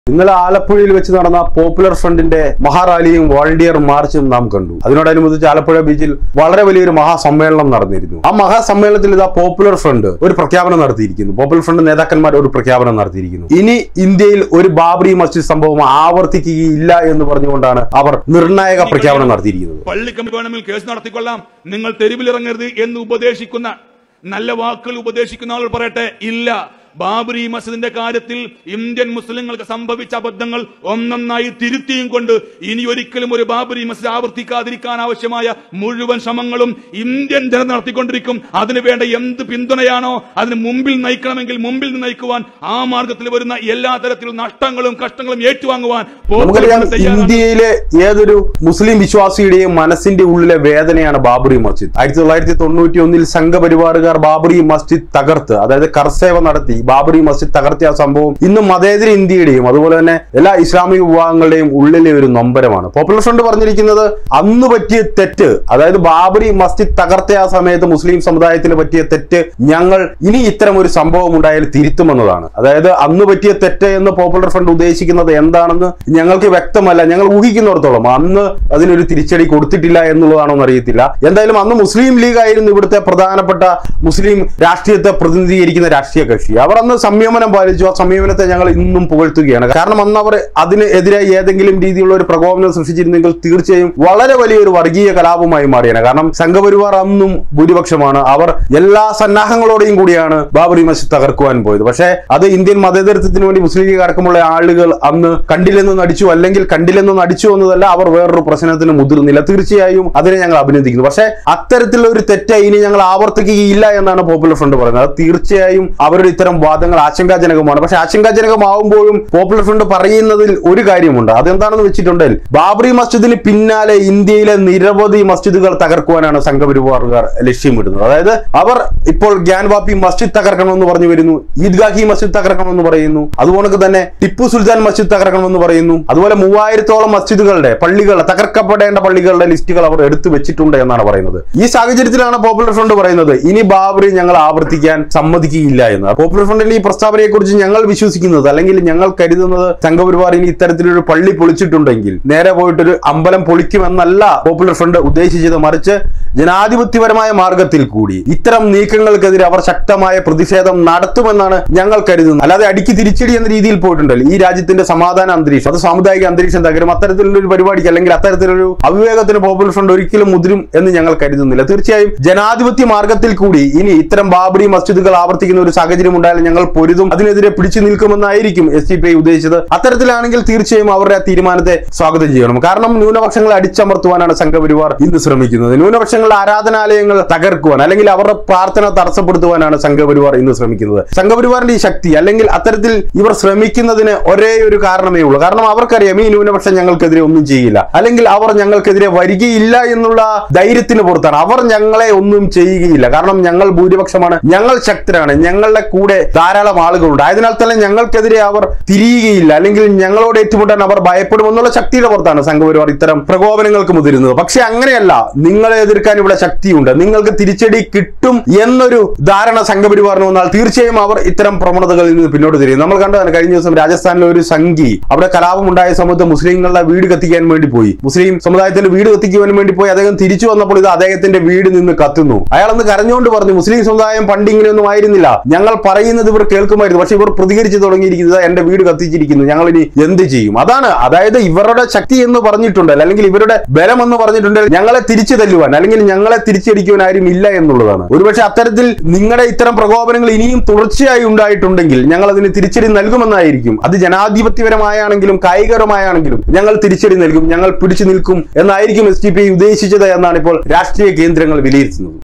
ഇന്നലെ ആലപ്പുഴയിൽ വെച്ച് നടന്ന പോപ്പുലർ ഫ്രണ്ടിന്റെ മഹാറാലിയും വോളണ്ടിയർ മാർച്ചും നാം കണ്ടു അതിനോടനുബന്ധിച്ച് ആലപ്പുഴ ബീച്ചിൽ വളരെ വലിയൊരു മഹാസമ്മേളനം നടന്നിരുന്നു ആ മഹാസമ്മേളനത്തിൽ ഇതാ പോപ്പുലർ ഫ്രണ്ട് ഒരു പ്രഖ്യാപനം നടത്തിയിരിക്കുന്നു പോപ്പുലർ ഫ്രണ്ട് നേതാക്കന്മാർ ഒരു പ്രഖ്യാപനം നടത്തിയിരിക്കുന്നു ഇനി ഇന്ത്യയിൽ ഒരു ബാബറി മസ്ജിദ് സംഭവം ആവർത്തിക്കുകയില്ല എന്ന് പറഞ്ഞുകൊണ്ടാണ് അവർ നിർണായക പ്രഖ്യാപനം നടത്തിയിരിക്കുന്നത് പള്ളി കമ്പി വേണമെങ്കിൽ കേസ് നടത്തിക്കൊള്ളാം നിങ്ങൾ തെരുവിലിറങ്ങരുത് എന്ന് ഉപദേശിക്കുന്ന നല്ല വാക്കുകൾ ഉപദേശിക്കുന്ന ആളുകൾ പറയട്ടെ ഇല്ല ബാബറി മസ്ജിദിന്റെ കാര്യത്തിൽ ഇന്ത്യൻ മുസ്ലിങ്ങൾക്ക് സംഭവിച്ച അബദ്ധങ്ങൾ ഒന്നൊന്നായി തിരുത്തിയും കൊണ്ട് ഇനി ഒരിക്കലും ഒരു ബാബറി മസ്ജിദ് ആവർത്തിക്കാതിരിക്കാൻ ആവശ്യമായ മുഴുവൻ ശ്രമങ്ങളും ഇന്ത്യൻ ജനത നടത്തിക്കൊണ്ടിരിക്കും അതിനു വേണ്ട എന്ത് പിന്തുണയാണോ അതിന് മുമ്പിൽ നയിക്കണമെങ്കിൽ മുമ്പിൽ നിന്ന് നയിക്കുവാൻ ആ മാർഗത്തിൽ വരുന്ന എല്ലാ തരത്തിലുള്ള നഷ്ടങ്ങളും കഷ്ടങ്ങളും ഏറ്റുവാങ്ങുവാൻ നമുക്കറിയാം പോപ്പുലർ തയ്യാറാണ്. ഇന്ത്യയിലെ ഏതൊരു മുസ്ലിം വിശ്വാസിയുടെയും മനസ്സിന്റെ ഉള്ളിലെ വേദനയാണ് ബാബറി മസ്ജിദ് ആയിരത്തി തൊള്ളായിരത്തി തൊണ്ണൂറ്റി ഒന്നിൽ സംഘപരിവാറുകാർ ബാബറി മസ്ജിദ് തകർത്ത് അതായത് കർസേവ നടത്തി ബാബറി മസ്ജിദ് തകർത്തിയ ആ സംഭവം ഇന്ന് മതേതര ഇന്ത്യയുടെയും അതുപോലെ തന്നെ എല്ലാ ഇസ്ലാമിക വിഭാഗങ്ങളുടെയും ഉള്ളിലെ ഒരു നൊമ്പരമാണ് പോപ്പുലർ ഫ്രണ്ട് പറഞ്ഞിരിക്കുന്നത് അന്ന് പറ്റിയ തെറ്റ് അതായത് ബാബറി മസ്ജിദ് തകർത്തിയ ആ സമയത്ത് മുസ്ലിം സമുദായത്തിന് പറ്റിയ തെറ്റ് ഞങ്ങൾ ഇനി ഇത്തരം ഒരു സംഭവം ഉണ്ടായാൽ തിരുത്തുമെന്നതാണ് അതായത് അന്ന് പറ്റിയ തെറ്റ് എന്ന് പോപ്പുലർ ഫ്രണ്ട് ഉദ്ദേശിക്കുന്നത് എന്താണെന്ന് ഞങ്ങൾക്ക് വ്യക്തമല്ല ഞങ്ങൾ ഊഹിക്കുന്നിടത്തോളം അന്ന് അതിനൊരു തിരിച്ചടി കൊടുത്തിട്ടില്ല എന്നുള്ളതാണോ എന്ന് അറിയത്തില്ല എന്തായാലും അന്ന് മുസ്ലിം ലീഗ് ആയിരുന്നു ഇവിടുത്തെ പ്രധാനപ്പെട്ട മുസ്ലിം രാഷ്ട്രീയത്തെ പ്രതിനിധീകരിക്കുന്ന രാഷ്ട്രീയ കക്ഷി അവർ അന്ന് സംയമനം പാലിച്ചു ആ സംയമനത്തെ ഞങ്ങൾ ഇന്നും പുകഴ്ത്തുകയാണ് കാരണം അന്ന് അവർ അതിനെതിരായി ഏതെങ്കിലും രീതിയിലുള്ള ഒരു പ്രകോപനം സൃഷ്ടിച്ചിരുന്നെങ്കിൽ തീർച്ചയായും വളരെ വലിയൊരു വർഗീയ കലാപമായി മാറിയാണ് കാരണം സംഘപരിവാർ അന്നും ഭൂരിപക്ഷമാണ് അവർ എല്ലാ സന്നാഹങ്ങളോടെയും കൂടിയാണ് ബാബറി മസ്ജിദ് തകർക്കുവാൻ പോയത് പക്ഷേ അത് ഇന്ത്യൻ മതേതരത്വത്തിന് വേണ്ടി മുസ്ലിം ലീഗ് അടക്കമുള്ള ആളുകൾ അന്ന് കണ്ടില്ലെന്ന് നടിച്ചു അല്ലെങ്കിൽ കണ്ടില്ലെന്ന് നടിച്ചു എന്നതല്ല അവർ വേറൊരു പ്രശ്നത്തിന് മുതിർന്നില്ല തീർച്ചയായും അതിനെ ഞങ്ങൾ അഭിനന്ദിക്കുന്നു പക്ഷേ അത്തരത്തിലുള്ള ഒരു തെറ്റ് ഇനി ഞങ്ങൾ ആവർത്തിക്കുകയില്ല എന്നാണ് പോപ്പുലർ ഫ്രണ്ട് പറയുന്നത് അത് തീർച്ചയായും അവരുടെ ഇത്തരം വാദങ്ങൾ ആശങ്കാജനകമാണ് പക്ഷെ ആശങ്കാജനകമാവുമ്പോഴും പോപ്പുലർ ഫ്രണ്ട് പറയുന്നതിൽ ഒരു കാര്യമുണ്ട് അതെന്താണെന്ന് വെച്ചിട്ടുണ്ടെങ്കിൽ ബാബറി മസ്ജിദിന് പിന്നാലെ ഇന്ത്യയിലെ നിരവധി മസ്ജിദുകൾ തകർക്കുവാനാണ് സംഘപരിവാറുകാർ ലക്ഷ്യമിടുന്നത് അതായത് അവർ ഇപ്പോൾ ഗ്യാൻവാപ്പി മസ്ജിദ് തകർക്കണമെന്ന് പറഞ്ഞു വരുന്നു ഈദ്ഗാഹി മസ്ജിദ് തകർക്കണമെന്ന് പറയുന്നു അതുപോലെ തന്നെ ടിപ്പു സുൽത്താൻ മസ്ജിദ് തകർക്കണമെന്ന് പറയുന്നു അതുപോലെ മൂവായിരത്തോളം മസ്ജിദുകളുടെ പള്ളികൾ തകർക്കപ്പെടേണ്ട പള്ളികളുടെ ലിസ്റ്റുകൾ അവർ എടുത്തു വെച്ചിട്ടുണ്ട് എന്നാണ് പറയുന്നത് ഈ സാഹചര്യത്തിലാണ് പോപ്പുലർ ഫ്രണ്ട് പറയുന്നത് ഇനി ബാബറി ഞങ്ങൾ ആവർത്തിക്കാൻ സമ്മതിക്കുകയില്ല എന്ന് പോപ്പുലർ ഫ്രണ്ടിന്റെ ഈ പ്രസ്താവനയെ കുറിച്ച് ഞങ്ങൾ വിശ്വസിക്കുന്നത് അല്ലെങ്കിൽ ഞങ്ങൾ കരുതുന്നത് സംഘപരിവാർ ഇനി ഇത്തരത്തിലൊരു പള്ളി പൊളിച്ചിട്ടുണ്ടെങ്കിൽ നേരെ പോയിട്ടൊരു അമ്പലം പൊളിക്കുമെന്നല്ല പോപ്പുലർ ഫ്രണ്ട് ഉദ്ദേശിച്ചത് മറിച്ച് ജനാധിപത്യപരമായ മാർഗത്തിൽ കൂടി ഇത്തരം നീക്കങ്ങൾക്കെതിരെ അവർ ശക്തമായ പ്രതിഷേധം നടത്തുമെന്നാണ് ഞങ്ങൾ കരുതുന്നത് അല്ലാതെ അടിക്ക് തിരിച്ചടി എന്ന രീതിയിൽ പോയിട്ടുണ്ടല്ലോ ഈ രാജ്യത്തിന്റെ സമാധാന അന്തരീക്ഷം അത് സാമുദായിക അന്തരീക്ഷം തകരും അത്തരത്തിലുള്ള ഒരു പരിപാടിക്ക് അല്ലെങ്കിൽ അത്തരത്തിലൊരു അവിവേകത്തിന് പോപ്പുലർ ഫ്രണ്ട് ഒരിക്കലും മുതിരും എന്ന് ഞങ്ങൾ കരുതുന്നില്ല തീർച്ചയായും ജനാധിപത്യ മാർഗത്തിൽ കൂടി ഇനി ഇത്തരം ബാബറി മസ്ജിദുകൾ ആവർത്തിക്കുന്ന ഒരു സാഹചര്യം ഉണ്ടായാലും ഞങ്ങൾ പൊരുതും അതിനെതിരെ പിടിച്ചു നിൽക്കുമെന്നായിരിക്കും എസ് ഡി പി ഐ ഉദ്ദേശിച്ചത് അത്തരത്തിലാണെങ്കിൽ തീർച്ചയായും അവരുടെ ആ തീരുമാനത്തെ സ്വാഗതം ചെയ്യണം കാരണം ന്യൂനപക്ഷങ്ങളെ അടിച്ചമർത്തുവാനാണ് സംഘപരിവാർ ഇന്ന് ശ്രമിക്കുന്നത് ന്യൂനപക്ഷങ്ങളുടെ ആരാധനാലയങ്ങൾ തകർക്കുവാൻ അല്ലെങ്കിൽ അവരുടെ പ്രാർത്ഥന തടസ്സപ്പെടുത്തുവാനാണ് സംഘപരിവാർ ഇന്ന് ശ്രമിക്കുന്നത് സംഘപരിവാറിന്റെ ഈ ശക്തി അല്ലെങ്കിൽ അത്തരത്തിൽ ഇവർ ശ്രമിക്കുന്നതിന് ഒരേ ഒരു കാരണമേ ഉള്ളൂ കാരണം അവർക്കറിയാം ഈ ന്യൂനപക്ഷം ഞങ്ങൾക്കെതിരെ ഒന്നും ചെയ്യില്ല അല്ലെങ്കിൽ അവർ ഞങ്ങൾക്കെതിരെ വരികയില്ല എന്നുള്ള ധൈര്യത്തിന് പുറത്താണ് അവർ ഞങ്ങളെ ഒന്നും ചെയ്യുകയില്ല കാരണം ഞങ്ങൾ ഭൂരിപക്ഷമാണ് ഞങ്ങൾ ശക്തരാണ് ഞങ്ങളുടെ കൂടെ ധാരാളം ആളുകളുണ്ട് ആയതിനാൽ തന്നെ ഞങ്ങൾക്കെതിരെ അവർ തിരിയുകയില്ല അല്ലെങ്കിൽ ഞങ്ങളോട് ഏറ്റുമുട്ടാൻ അവർ ഭയപ്പെടുമെന്നുള്ള ശക്തിയുടെ പുറത്താണ് സംഘപരിവാർ ഇത്തരം പ്രകോപനങ്ങൾക്ക് മുതിരുന്നത് പക്ഷെ അങ്ങനെയല്ല നിങ്ങളെ എതിർക്കാൻ ഇവിടെ ശക്തിയുണ്ട് നിങ്ങൾക്ക് തിരിച്ചടി കിട്ടും എന്നൊരു ധാരണ സംഘപരിവാറിന് വന്നാൽ തീർച്ചയായും അവർ ഇത്തരം പ്രവണതകളിൽ നിന്ന് പിന്നോട്ട് തിരിയും നമ്മൾ കണ്ടതാണ് കഴിഞ്ഞ ദിവസം രാജസ്ഥാനിലെ ഒരു സംഘി അവിടെ കലാപം ഉണ്ടായ സമയത്ത് മുസ്ലിങ്ങളുടെ വീട് കത്തിക്കാൻ വേണ്ടി പോയി മുസ്ലിം സമുദായത്തിന്റെ വീട് കത്തിക്കുവാൻ വേണ്ടി പോയി അദ്ദേഹം തിരിച്ചു വന്നപ്പോൾ ഇത് അദ്ദേഹത്തിന്റെ വീട് നിന്ന് കത്തുന്നു അയാൾ അന്ന് കരഞ്ഞുകൊണ്ട് പറഞ്ഞു മുസ്ലിം സമുദായം പണ്ട് ഇങ്ങനെയൊന്നും ആയിരുന്നില്ല ഞങ്ങൾ പറയുന്നത് ഇവർ കേൾക്കുമായിരുന്നു പക്ഷെ ഇവർ പ്രതികരിച്ചു തുടങ്ങിയിരിക്കുന്നത് എന്റെ വീട് കത്തിച്ചിരിക്കുന്നു ഞങ്ങൾ ഇനി എന്ത് ചെയ്യും അതാണ് അതായത് ഇവരുടെ ശക്തി എന്ന് പറഞ്ഞിട്ടുണ്ടല്ലോ അല്ലെങ്കിൽ ഇവരുടെ ബലം എന്ന് പറഞ്ഞിട്ടുണ്ടെങ്കിൽ ഞങ്ങളെ തിരിച്ചു തല്ലുവാൻ അല്ലെങ്കിൽ ഞങ്ങളെ തിരിച്ചടിക്കുവാൻ ആരും ഇല്ല എന്നുള്ളതാണ് ഒരുപക്ഷെ അത്തരത്തിൽ നിങ്ങളുടെ ഇത്തരം പ്രകോപനങ്ങൾ ഇനിയും തുടർച്ചയായി ഉണ്ടായിട്ടുണ്ടെങ്കിൽ ഞങ്ങൾ അതിന് തിരിച്ചടി നൽകുമെന്നായിരിക്കും അത് ജനാധിപത്യപരമായാണെങ്കിലും കായികപരമായാണെങ്കിലും ഞങ്ങൾ തിരിച്ചടി നൽകും ഞങ്ങൾ പിടിച്ചു നിൽക്കും എന്നായിരിക്കും എസ് ഡി പി ഉദ്ദേശിച്ചത് എന്നാണ് ഇപ്പോൾ രാഷ്ട്രീയ കേന്ദ്രങ്ങൾ വിലയിരുത്തുന്നത്